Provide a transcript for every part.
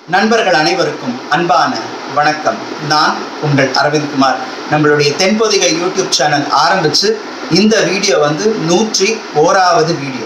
நண்பர்கள் அனைவருக்கும் அன்பான வணக்கம் நான் உங்கள் அரவிந்த் குமார் நம்மளுடைய தென்பொதிகை யூடியூப் சேனல் ஆரம்பிச்சு இந்த வீடியோ வந்து நூற்றி ஓராவது வீடியோ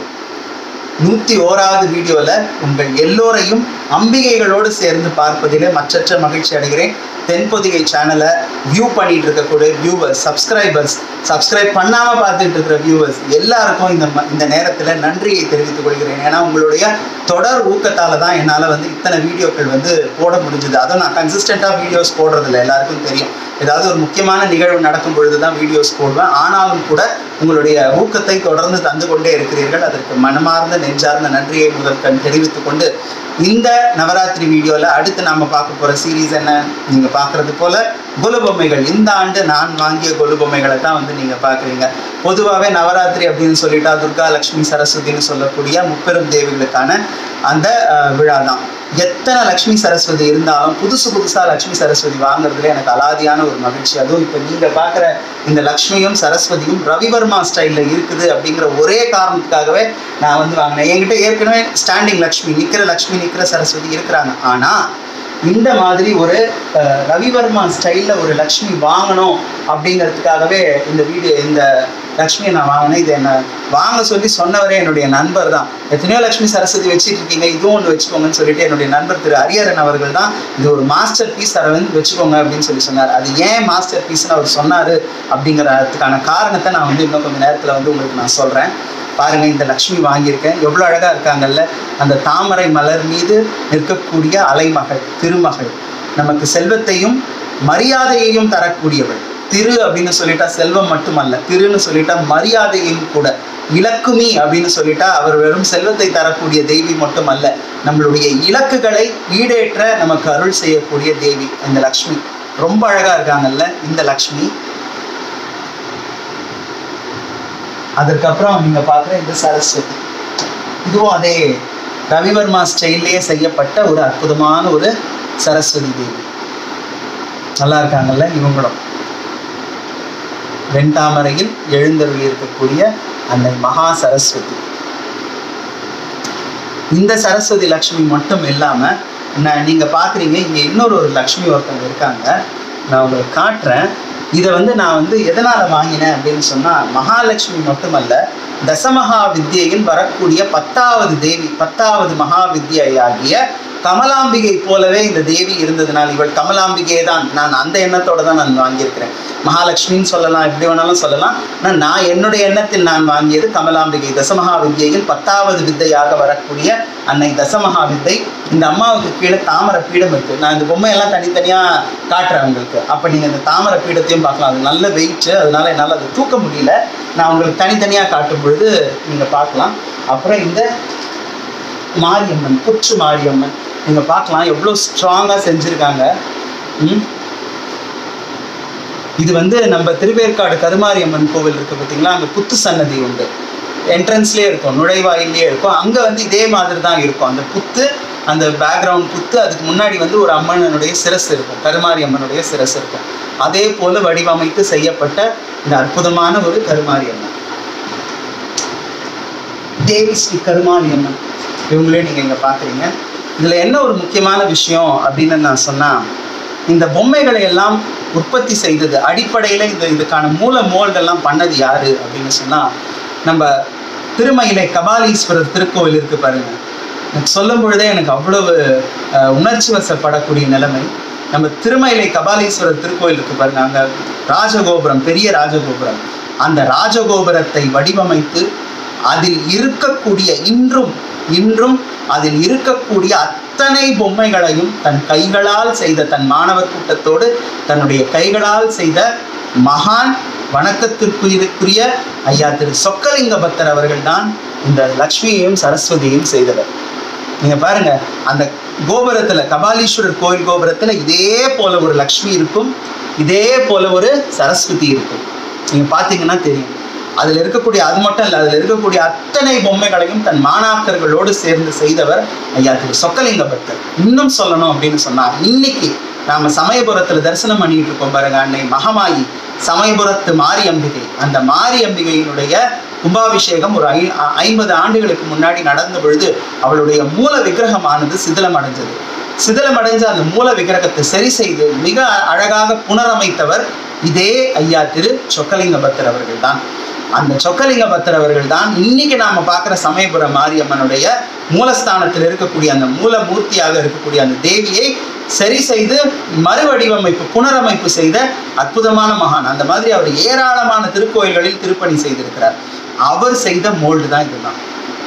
நூற்றி ஓராவது வீடியோவில் உங்கள் எல்லோரையும் அம்பிகைகளோடு சேர்ந்து பார்ப்பதிலே மற்றற்ற மகிழ்ச்சி அடைகிறேன் தென்பொதிகை சேனலை வியூ பண்ணிட்டு இருக்கக்கூடிய வியூவர்ஸ் சப்ஸ்கிரைபர்ஸ் சப்ஸ்கிரைப் பண்ணாமல் பார்த்துட்டு இருக்கிற வியூவர்ஸ் எல்லாருக்கும் இந்த ம- இந்த நேரத்தில் நன்றியை தெரிவித்துக் கொள்கிறேன் ஏன்னா உங்களுடைய தொடர் ஊக்கத்தால் தான் என்னால் வந்து இத்தனை வீடியோக்கள் வந்து போட முடிஞ்சுது அதுவும் நான் கன்சிஸ்டண்ட்டாக வீடியோஸ் போடுறதில்ல எல்லாருக்கும் தெரியும் ஏதாவது ஒரு முக்கியமான நிகழ்வு நடக்கும் பொழுது தான் வீடியோஸ் போடுவேன் ஆனாலும் கூட உங்களுடைய ஊக்கத்தை தொடர்ந்து தந்து கொண்டே இருக்கிறீர்கள் அதற்கு மனமார்ந்த நெஞ்சார்ந்த நன்றியை முதற்கண் தெரிவித்துக் கொண்டு இந்த நவராத்திரி வீடியோவில் அடுத்து நாம பார்க்க போகிற சீரீஸ் என்ன நீங்கள் பார்க்குறது போல கொலு பொம்மைகள் இந்த ஆண்டு நான் வாங்கிய கொலு பொம்மைகளை தான் வந்து நீங்கள் பார்க்குறீங்க பொதுவாகவே நவராத்திரி அப்படின்னு சொல்லிட்டா துர்கா லக்ஷ்மி சரஸ்வதினு சொல்லக்கூடிய முப்பெரும் தேவிகளுக்கான அந்த அஹ், விழா தான் எத்தனை லக்ஷ்மி சரஸ்வதி இருந்தாலும் புதுசு புதுசாக லக்ஷ்மி சரஸ்வதி வாங்குறதுல எனக்கு அலாதியான ஒரு மகிழ்ச்சி அதுவும் இப்போ நீங்கள் பார்க்குற இந்த லக்ஷ்மியும் சரஸ்வதியும் ரவிவர்மா ஸ்டைலில் இருக்குது அப்படிங்கிற ஒரே காரணத்துக்காகவே நான் வந்து வாங்கினேன் என்கிட்ட ஏற்கனவே ஸ்டாண்டிங் லக்ஷ்மி நிற்கிற லக்ஷ்மி நிற்கிற சரஸ்வதி இருக்கிறாங்க ஆனால் இந்த மாதிரி ஒரு அஹ், ரவிவர்மா ஸ்டைலில் ஒரு லக்ஷ்மி வாங்கணும் அப்படிங்கிறதுக்காகவே இந்த வீடியோ இந்த லக்ஷ்மியை நான் வாங்கினேன் இது என்ன வாங்க சொல்லி சொன்னவரே என்னுடைய நண்பர் தான் எத்தனையோ லக்ஷ்மி சரஸ்வதி வச்சிட்டு இருக்கீங்க இதுவும் ஒன்று வச்சுக்கோங்கன்னு சொல்லிட்டு என்னுடைய நண்பர் திரு ஹரியரன் அவர்கள் தான் இது ஒரு மாஸ்டர் பீஸ் அரவிந்த் வச்சுக்கோங்க அப்படின்னு சொல்லி சொன்னார் அது ஏன் மாஸ்டர் பீஸ்னு அவர் சொன்னார் அப்படிங்கிறதுக்கான காரணத்தை நான் வந்து இன்னும் கொஞ்சம் நேரத்தில் வந்து உங்களுக்கு நான் சொல்கிறேன் பாருங்க இந்த லக்ஷ்மி வாங்கியிருக்கேன் எவ்வளோ அழகாக இருக்காங்கல்ல அந்த தாமரை மலர் மீது நிற்கக்கூடிய அலைமகள் திருமகள் நமக்கு செல்வத்தையும் மரியாதையையும் தரக்கூடியவள் திரு அப்படின்னு சொல்லிட்டா செல்வம் மட்டுமல்ல திருன்னு சொல்லிட்டா மரியாதையையும் கூட இலக்குமி அப்படின்னு சொல்லிட்டா அவர் வெறும் செல்வத்தை தரக்கூடிய தேவி மட்டுமல்ல நம்மளுடைய இலக்குகளை ஈடேற்ற நமக்கு அருள் செய்யக்கூடிய தேவி இந்த லக்ஷ்மி ரொம்ப அழகா இருக்காங்கல்ல இந்த லக்ஷ்மி அதற்கப்புறம் நீங்க பார்க்குற இந்த சரஸ்வதி இதுவும் அதே ரவிவர்மா ஸ்டைல்லையே செய்யப்பட்ட ஒரு அற்புதமான ஒரு சரஸ்வதி தேவி நல்லா இருக்காங்கல்ல இவங்களும் வெண்தாமரையில் எழுந்தருளி இருக்கக்கூடிய அன்னை மகா சரஸ்வதி இந்த சரஸ்வதி லக்ஷ்மி மட்டும் இல்லாம நான் நீங்க பாக்குறீங்க இங்க இன்னொரு ஒரு லக்ஷ்மி ஒருத்தவங்க இருக்காங்க நான் உங்களுக்கு காட்டுறேன் இதை வந்து நான் வந்து எதனால வாங்கினேன் அப்படின்னு சொன்னா மகாலட்சுமி மட்டுமல்ல தசமகா வித்யையில் வரக்கூடிய பத்தாவது தேவி பத்தாவது மகா வித்யாகிய கமலாம்பிகை போலவே இந்த தேவி இருந்ததுனால் இவள் கமலாம்பிகை தான் நான் அந்த எண்ணத்தோட தான் நான் வாங்கியிருக்கிறேன் மகாலட்சுமின்னு சொல்லலாம் எப்படி வேணாலும் சொல்லலாம் ஆனால் நான் என்னுடைய எண்ணத்தில் நான் வாங்கியது கமலாம்பிகை தசமகா வித்யையில் பத்தாவது வித்தையாக வரக்கூடிய அன்னை தசமகா வித்தை இந்த அம்மாவுக்கு கீழே தாமரை பீடம் இருக்கு நான் இந்த பொம்மையெல்லாம் தனித்தனியாக காட்டுறேன் உங்களுக்கு அப்போ நீங்கள் இந்த தாமரை பீடத்தையும் பார்க்கலாம் அது நல்ல வெயிட்டு அதனால என்னால் அதை தூக்க முடியல நான் உங்களுக்கு தனித்தனியாக காட்டும் பொழுது நீங்கள் பார்க்கலாம் அப்புறம் இந்த மாரியம்மன் புற்று மாரியம்மன் நீங்கள் பார்க்கலாம் எவ்வளோ ஸ்ட்ராங்காக செஞ்சுருக்காங்க ம் இது வந்து நம்ம திருவேற்காடு கருமாரியம்மன் கோவில் இருக்கு பார்த்தீங்களா அங்கே புத்து சன்னதி உண்டு என்ட்ரன்ஸ்லேயே இருக்கும் நுழைவாயிலே இருக்கும் அங்கே வந்து இதே மாதிரி தான் இருக்கும் அந்த புத்து அந்த பேக்ரவுண்ட் புத்து அதுக்கு முன்னாடி வந்து ஒரு அம்மனுடைய சிரஸ் இருக்கும் கருமாரியம்மனுடைய சிரஸ் இருக்கும் அதே போல வடிவமைத்து செய்யப்பட்ட இந்த அற்புதமான ஒரு கருமாரியம்மன் தேவி ஸ்ரீ கருமாரியம்மன் இவங்களே நீங்கள் இங்கே பார்க்குறீங்க இதில் என்ன ஒரு முக்கியமான விஷயம் அப்படின்னு நான் சொன்னால் இந்த பொம்மைகளை எல்லாம் உற்பத்தி செய்தது அடிப்படையில் இந்த இதுக்கான மூல மோல்டெல்லாம் பண்ணது யாரு அப்படின்னு சொன்னால் நம்ம திருமயிலை கபாலீஸ்வரர் திருக்கோவில் இருக்கு பாருங்க எனக்கு சொல்லும் பொழுதே எனக்கு அவ்வளவு அஹ், உணர்ச்சி வசப்படக்கூடிய நிலைமை நம்ம திருமயிலை கபாலீஸ்வரர் திருக்கோவில் இருக்கு பாருங்க அங்கே ராஜகோபுரம் பெரிய ராஜகோபுரம் அந்த ராஜகோபுரத்தை வடிவமைத்து அதில் இருக்கக்கூடிய இன்றும் இன்றும் அதில் இருக்கக்கூடிய அத்தனை பொம்மைகளையும் தன் கைகளால் செய்த தன் மாணவர் கூட்டத்தோடு தன்னுடைய கைகளால் செய்த மகான் வணக்கத்திற்குரிய ஐயா திரு சொக்கலிங்க பக்தர் அவர்கள்தான் இந்த லக்ஷ்மியையும் சரஸ்வதியையும் செய்தவர் நீங்க பாருங்க அந்த கோபுரத்துல கபாலீஸ்வரர் கோயில் கோபுரத்துல இதே போல ஒரு லக்ஷ்மி இருக்கும் இதே போல ஒரு சரஸ்வதி இருக்கும் நீங்க பாத்தீங்கன்னா தெரியும் அதுல இருக்கக்கூடிய அது மட்டும் இல்ல அதுல இருக்கக்கூடிய அத்தனை பொம்மைகளையும் தன் மாணாக்கர்களோடு சேர்ந்து செய்தவர் ஐயா திரு சொக்கலிங்க பக்தர் இன்னும் சொல்லணும் அப்படின்னு சொன்னா இன்னைக்கு நாம சமயபுரத்துல தரிசனம் பண்ணிட்டு இருக்கோம் பாருங்க அன்னை மகமாயி சமயபுரத்து மாரியம்பிகை அந்த மாரியம்பிகையினுடைய கும்பாபிஷேகம் ஒரு ஐ ஐம்பது ஆண்டுகளுக்கு முன்னாடி நடந்த பொழுது அவளுடைய மூல விக்கிரகமானது சிதிலம் அடைஞ்சது சிதிலமடைஞ்ச அந்த மூல விக்கிரகத்தை சரி செய்து மிக அழகாக புனரமைத்தவர் இதே ஐயா திரு சொக்கலிங்க பக்தர் அவர்கள் தான் அந்த சொக்கலிங்க பக்தர் அவர்கள் தான் இன்னைக்கு நாம பார்க்குற சமயபுர மாரியம்மனுடைய மூலஸ்தானத்தில் இருக்கக்கூடிய அந்த மூலமூர்த்தியாக இருக்கக்கூடிய அந்த தேவியை சரி செய்து மறுவடிவமைப்பு புனரமைப்பு செய்த அற்புதமான மகான் அந்த மாதிரி அவர் ஏராளமான திருக்கோயில்களில் திருப்பணி செய்திருக்கிறார் அவர் செய்த மோல்டு தான் இதுதான்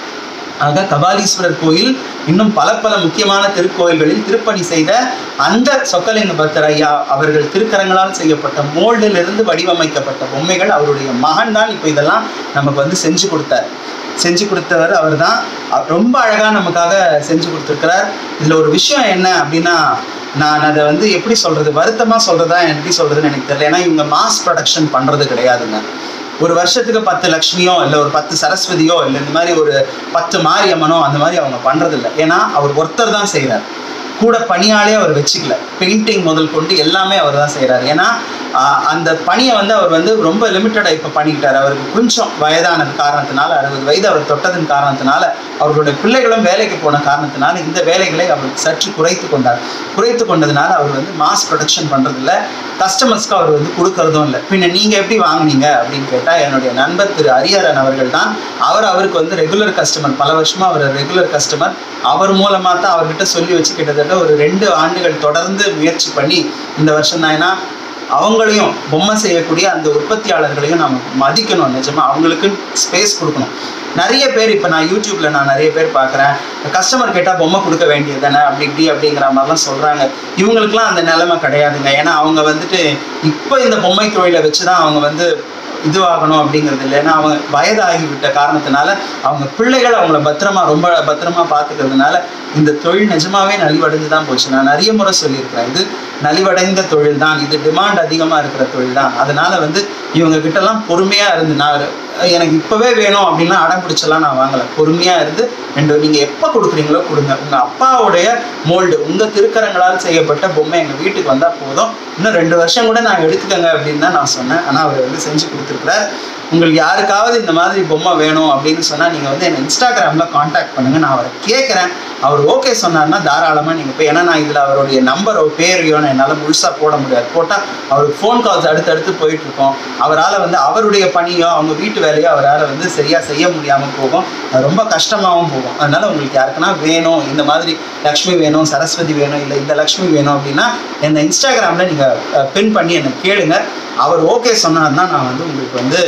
ஆக கபாலீஸ்வரர் கோயில் இன்னும் பல பல முக்கியமான திருக்கோயில்களில் திருப்பணி செய்த அந்த சொக்கலிங்க பக்தர் ஐயா அவர்கள் திருக்கரங்களால் செய்யப்பட்ட மோல்டிலிருந்து வடிவமைக்கப்பட்ட பொம்மைகள் அவருடைய மகன் தான் இப்போ இதெல்லாம் நமக்கு வந்து செஞ்சு கொடுத்தார் செஞ்சு கொடுத்தவர் அவர் தான் ரொம்ப அழகாக நமக்காக செஞ்சு கொடுத்துருக்கிறார் இதில் ஒரு விஷயம் என்ன அப்படின்னா நான் அதை வந்து எப்படி சொல்கிறது வருத்தமாக சொல்கிறதா எப்படி சொல்கிறதுன்னு எனக்கு தெரியல ஏன்னா இவங்க மாஸ் ப்ரொடக்ஷன் பண்ணுறது கிடையாதுங்க ஒரு வருஷத்துக்கு பத்து லக்ஷ்மியோ இல்லை ஒரு பத்து சரஸ்வதியோ இல்லை இந்த மாதிரி ஒரு பத்து மாரியம்மனோ அந்த மாதிரி அவங்க பண்றதில்ல ஏன்னா அவர் ஒருத்தர் தான் செய்கிறார் கூட பணியாலே அவர் வச்சுக்கல பெயிண்டிங் முதல் கொண்டு எல்லாமே அவர் தான் செய்கிறார் ஏன்னா ஆஹ், அந்த பணியை வந்து அவர் வந்து ரொம்ப லிமிட்டடாக இப்போ பண்ணிக்கிட்டார் அவருக்கு கொஞ்சம் வயதானது காரணத்தினால அறுபது வயது அவர் தொட்டதன் காரணத்தினால அவர்களுடைய பிள்ளைகளும் வேலைக்கு போன காரணத்தினால இந்த வேலைகளை அவர் சற்று குறைத்து கொண்டார் குறைத்து கொண்டதுனால அவர் வந்து மாஸ் ப்ரொடக்ஷன் பண்ணுறதில்ல கஸ்டமர்ஸ்க்கு அவர் வந்து கொடுக்கறதும் இல்லை பின்ன நீங்கள் எப்படி வாங்குனீங்க அப்படின்னு கேட்டால் என்னுடைய நண்பர் திரு ஹரிஹரன் அவர்கள் தான் அவர் அவருக்கு வந்து ரெகுலர் கஸ்டமர் பல வருஷமாக அவர் ரெகுலர் கஸ்டமர் அவர் மூலமாக தான் அவர்கிட்ட சொல்லி வச்சு கிட்டத்தட்ட ஒரு ரெண்டு ஆண்டுகள் தொடர்ந்து முயற்சி பண்ணி இந்த வருஷம் தான் ஏன்னா அவங்களையும் பொம்மை செய்யக்கூடிய அந்த உற்பத்தியாளர்களையும் நம்ம மதிக்கணும் நிஜமா அவங்களுக்கு ஸ்பேஸ் கொடுக்கணும் நிறைய பேர் இப்போ நான் யூடியூப்ல நான் நிறைய பேர் பார்க்குறேன் கஸ்டமர் கேட்டால் பொம்மை கொடுக்க வேண்டியது தானே அப்படி இப்படி அப்படிங்கிற மாதிரிலாம் சொல்கிறாங்க இவங்களுக்குலாம் அந்த நிலைமை கிடையாதுங்க ஏன்னா அவங்க வந்துட்டு இப்போ இந்த பொம்மை தொழிலை வச்சு தான் அவங்க வந்து இதுவாகணும் அப்படிங்கிறது இல்லை ஏன்னா அவங்க வயதாகிவிட்ட காரணத்தினால அவங்க பிள்ளைகள் அவங்கள பத்திரமா ரொம்ப பத்திரமா பார்த்துக்கிறதுனால இந்த தொழில் நிஜமாவே நலிவடைஞ்சு தான் போச்சு நான் நிறைய முறை சொல்லியிருக்கிறேன் இது நலிவடைந்த தொழில் தான் இது டிமாண்ட் அதிகமாக இருக்கிற தொழில் தான் அதனால வந்து இவங்க கிட்டலாம் பொறுமையாக இருந்து நான் எனக்கு இப்போவே வேணும் அப்படின்னா அடம் பிடிச்செல்லாம் நான் வாங்கலை பொறுமையாக இருந்து ரெண்டு நீங்கள் எப்போ கொடுக்குறீங்களோ கொடுங்க உங்கள் அப்பாவுடைய மோல்டு உங்கள் திருக்கரங்களால் செய்யப்பட்ட பொம்மை எங்கள் வீட்டுக்கு வந்தால் போதும் இன்னும் ரெண்டு வருஷம் கூட நான் எடுத்துக்கங்க அப்படின்னு தான் நான் சொன்னேன் ஆனால் அவர் வந்து செஞ்சு கொடுத்துருக்குறார் உங்களுக்கு யாருக்காவது இந்த மாதிரி பொம்மை வேணும் அப்படின்னு சொன்னால் நீங்கள் வந்து என்னை இன்ஸ்டாகிராமில் காண்டாக்ட் பண்ணுங்கள் நான் அவரை கேட்குறேன் அவர் ஓகே சொன்னார்னா தாராளமாக நீங்கள் போய் ஏன்னா நான் இதில் அவருடைய நம்பரோ பேரையோ நான் என்னால் முழுசாக போட முடியாது போட்டால் அவருக்கு ஃபோன் கால்ஸ் அடுத்தடுத்து போயிட்டு இருக்கோம் அவரால் வந்து அவருடைய பணியோ அவங்க வீட்டு வேலையோ அவரால் வந்து சரியாக செய்ய முடியாமல் போகும் அது ரொம்ப கஷ்டமாகவும் போகும் அதனால உங்களுக்கு யாருக்குன்னா வேணும் இந்த மாதிரி லக்ஷ்மி வேணும் சரஸ்வதி வேணும் இல்லை இந்த லக்ஷ்மி வேணும் அப்படின்னா என்னை இன்ஸ்டாகிராமில் நீங்கள் பின் பண்ணி என்னை கேளுங்க அவர் ஓகே சொன்னார்னா நான் வந்து உங்களுக்கு வந்து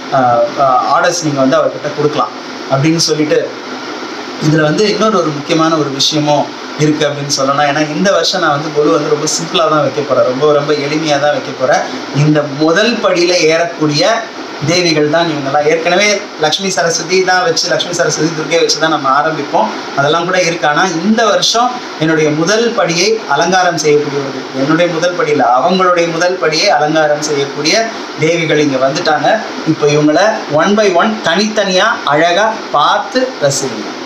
ஆர்டர்ஸ் நீங்கள் வந்து அவர்கிட்ட கொடுக்கலாம் அப்படின்னு சொல்லிட்டு இதில் வந்து இன்னொரு ஒரு முக்கியமான ஒரு விஷயமும் இருக்குது அப்படின்னு சொல்லணும் ஏன்னா இந்த வருஷம் நான் வந்து கொலு வந்து ரொம்ப சிம்பிளாக தான் வைக்க போகிறேன் ரொம்ப ரொம்ப எளிமையாக தான் வைக்க போகிறேன் இந்த முதல் படியில் ஏறக்கூடிய தேவிகள் தான் இவங்கெல்லாம் ஏற்கனவே லக்ஷ்மி சரஸ்வதி தான் வச்சு லக்ஷ்மி சரஸ்வதி துர்கை வச்சு தான் நம்ம ஆரம்பிப்போம் அதெல்லாம் கூட இருக்கு ஆனால் இந்த வருஷம் என்னுடைய முதல் படியை அலங்காரம் செய்யக்கூடியவர்கள் என்னுடைய முதல் படியில் அவங்களுடைய முதல் படியை அலங்காரம் செய்யக்கூடிய தேவிகள் இங்கே வந்துட்டாங்க இப்போ இவங்களை ஒன் பை ஒன் தனித்தனியாக அழகாக பார்த்து ரசிங்க